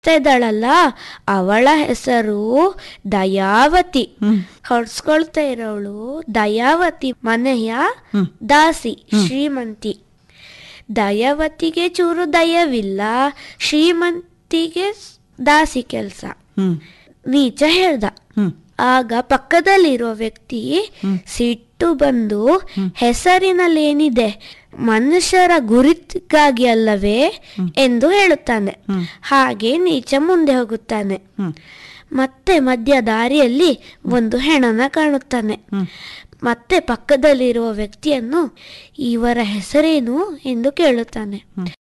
ಇದ್ದಾಳಲ್ಲ ಅವಳ ಹೆಸರು ದಯಾವತಿ ಹೊಡ್ಸ್ಕೊಳ್ತಾ ಇರೋಳು ದಯಾವತಿ ಮನೆಯ ದಾಸಿ ಶ್ರೀಮಂತಿ ದಯಾವತಿಗೆ ಚೂರು ದಯವಿಲ್ಲ ಶ್ರೀಮಂತಿಗೆ ದಾಸಿ ಕೆಲಸ ಹ್ಮ್ ನೀಚ ಹೇಳ್ದ ಹ್ಮ್ ಆಗ ಪಕ್ಕದಲ್ಲಿರೋ ವ್ಯಕ್ತಿ ಸಿಟ್ಟು ಬಂದು ಹೆಸರಿನಲ್ಲೇನಿದೆ ಮನುಷ್ಯರ ಗುರಿಗಾಗಿ ಅಲ್ಲವೇ ಎಂದು ಹೇಳುತ್ತಾನೆ ಹಾಗೆ ನೀಚ ಮುಂದೆ ಹೋಗುತ್ತಾನೆ ಹ್ಮ್ ಮತ್ತೆ ಮಧ್ಯ ದಾರಿಯಲ್ಲಿ ಒಂದು ಹೆಣನ ಕಾಣುತ್ತಾನೆ ಮತ್ತೆ ಪಕ್ಕದಲ್ಲಿರುವ ವ್ಯಕ್ತಿಯನ್ನು ಇವರ ಹೆಸರೇನು ಎಂದು ಕೇಳುತ್ತಾನೆ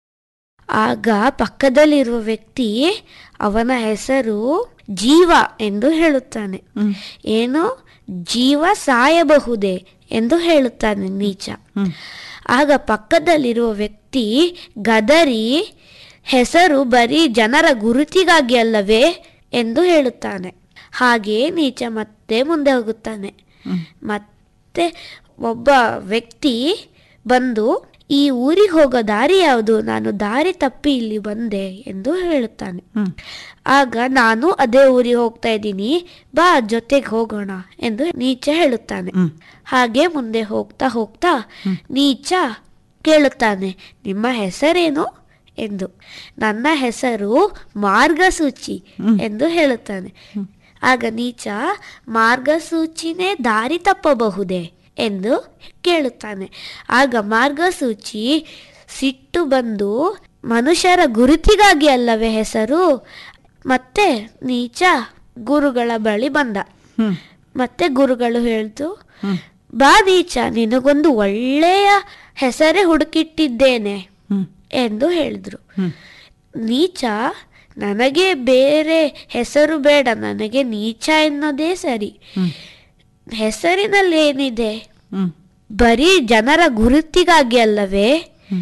ಆಗ ಪಕ್ಕದಲ್ಲಿರುವ ವ್ಯಕ್ತಿ ಅವನ ಹೆಸರು ಜೀವ ಎಂದು ಹೇಳುತ್ತಾನೆ ಹ್ಮ್. ಏನು ಜೀವ ಸಾಯಬಹುದೇ ಎಂದು ಹೇಳುತ್ತಾನೆ ನೀಚ ಹ್ಮ್. ಆಗ ಪಕ್ಕದಲ್ಲಿರುವ ವ್ಯಕ್ತಿ ಗದರಿ ಹೆಸರು ಬರೀ ಜನರ ಗುರುತಿಗಾಗಿ ಅಲ್ಲವೇ ಎಂದು ಹೇಳುತ್ತಾನೆ ಹಾಗೆ ನೀಚ ಮತ್ತೆ ಮುಂದೆ ಹೋಗುತ್ತಾನೆ ಮತ್ತೆ ಒಬ್ಬ ವ್ಯಕ್ತಿ ಬಂದು ಈ ಊರಿಗೆ ಹೋಗೋ ದಾರಿ ಯಾವುದು ನಾನು ದಾರಿ ತಪ್ಪಿ ಇಲ್ಲಿ ಬಂದೆ ಎಂದು ಹೇಳುತ್ತಾನೆ ಹ್ಮ್. ಆಗ ನಾನು ಅದೇ ಊರಿಗೆ ಹೋಗ್ತಾ ಇದ್ದೀನಿ ಬಾ ಜೊತೆಗೆ ಹೋಗೋಣ ಎಂದು ನೀಚ ಹೇಳುತ್ತಾನೆ ಹ್ಮ್. ಹಾಗೆ ಮುಂದೆ ಹೋಗ್ತಾ ಹೋಗ್ತಾ ನೀಚ ಕೇಳುತ್ತಾನೆ ನಿಮ್ಮ ಹೆಸರೇನು ಎಂದು ನನ್ನ ಹೆಸರು ಮಾರ್ಗಸೂಚಿ ಎಂದು ಹೇಳುತ್ತಾನೆ ಆಗ ನೀಚ ಮಾರ್ಗಸೂಚಿನೇ ದಾರಿ ತಪ್ಪಬಹುದೇ ಎಂದು ಕೇಳುತ್ತಾನೆ ಆಗ ಮಾರ್ಗಸೂಚಿ ಸಿಟ್ಟು ಬಂದು ಮನುಷ್ಯರ ಗುರುತಿಗಾಗಿ ಅಲ್ಲವೇ ಹೆಸರು ಮತ್ತೆ ನೀಚ ಗುರುಗಳ ಬಳಿ ಬಂದ ಹ್ಮ್. ಮತ್ತೆ ಗುರುಗಳು ಹೇಳ್ತು ಬಾ ನೀಚ ನಿನಗೊಂದು ಒಳ್ಳೆಯ ಹೆಸರೇ ಹುಡುಕಿಟ್ಟಿದ್ದೇನೆ ಹ್ಮ್. ಎಂದು ಹೇಳಿದ್ರು ಹ್ಮ್. ನೀಚ ನನಗೆ ಬೇರೆ ಹೆಸರು ಬೇಡ ನನಗೆ ನೀಚ ಎನ್ನೋದೇ ಸರಿ ಹ್ಮ್. ಹೆಸರಿನಲ್ಲಿ ಏನಿದೆ ಹ್ಮ್. ಬರೀ ಜನರ ಗುರುತಿಗಾಗಿ ಅಲ್ಲವೇ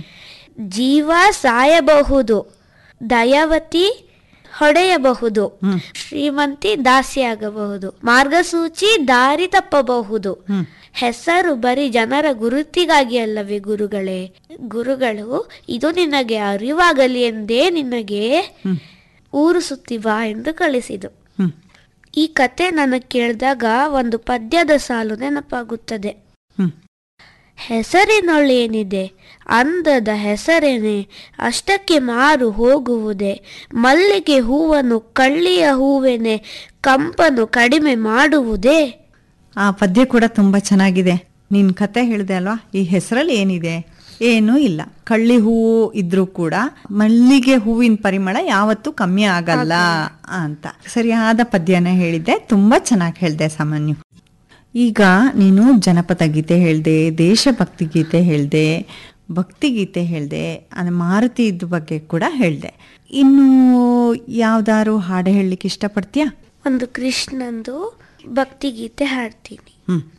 ಜೀವ ಸಾಯಬಹುದು ದಯಾವತಿ ಹೊಡೆಯಬಹುದು ಹ್ಮ್. ಶ್ರೀಮಂತಿ ದಾಸಿಯಾಗಬಹುದು ಮಾರ್ಗಸೂಚಿ ದಾರಿ ತಪ್ಪಬಹುದು ಹ್ಮ್. ಹೆಸರು ಬರೀ ಜನರ ಗುರುತಿಗಾಗಿ ಅಲ್ಲವೇ ಗುರುಗಳೇ ಗುರುಗಳು ಇದು ನಿನಗೆ ಅರಿವಾಗಲಿ ಎಂದೇ ನಿನಗೆ ಹ್ಮ್. ಊರು ಸುತ್ತಿ ಬಾ ಎಂದು ಕಳಿಸಿದು ಹ್ಮ್. ಈ ಕತೆ ನನಗೆ ಕೇಳಿದಾಗ ಒಂದು ಪದ್ಯದ ಸಾಲು ನೆನಪಾಗುತ್ತದೆ ಹ್ಮ್. ಹೆಸರಿನೊಳೇನಿದೆ ಅಂದದ ಹೆಸರೇನೆ ಅಷ್ಟಕ್ಕೆ ಮಾರು ಹೋಗುವುದೇ ಮಲ್ಲಿಗೆ ಹೂವನ್ನು ಕಳ್ಳಿಯ ಹೂವೆನೆ ಕಂಪನು ಕಡಿಮೆ ಮಾಡುವುದೇ ಆ ಪದ್ಯ ಕೂಡ ತುಂಬಾ ಚೆನ್ನಾಗಿದೆ ನಿನ್ ಕತೆ ಹೇಳಿದೆ ಅಲ್ವಾ ಈ ಹೆಸರಲ್ಲಿ ಏನಿದೆ ಏನೂ ಇಲ್ಲ ಕಳ್ಳಿ ಹೂವು ಇದ್ರೂ ಕೂಡ ಮಲ್ಲಿಗೆ ಹೂವಿನ ಪರಿಮಳ ಯಾವತ್ತೂ ಕಮ್ಮಿ ಆಗಲ್ಲ ಅಂತ ಸರಿಯಾದ ಪದ್ಯನ ಹೇಳಿದ್ದೆ ತುಂಬಾ ಚೆನ್ನಾಗಿ ಹೇಳ್ದೆ ಸಾಮಾನ್ಯ ಈಗ ನೀನು ಜನಪದ ಗೀತೆ ಹೇಳ್ದೆ ದೇಶಭಕ್ತಿ ಗೀತೆ ಹೇಳ್ದೆ ಭಕ್ತಿಗೀತೆ ಹೇಳ್ದೆ ಅದು ಮಾರುತಿ ಇದ್ದ ಬಗ್ಗೆ ಕೂಡ ಹೇಳ್ದೆ ಇನ್ನು ಯಾವ್ದಾರು ಹಾಡು ಹೇಳಲಿಕ್ಕೆ ಇಷ್ಟಪಡ್ತೀಯಾ ಒಂದು ಕೃಷ್ಣಂದು ಭಕ್ತಿಗೀತೆ ಹಾಡ್ತೀನಿ ಹ್ಮ್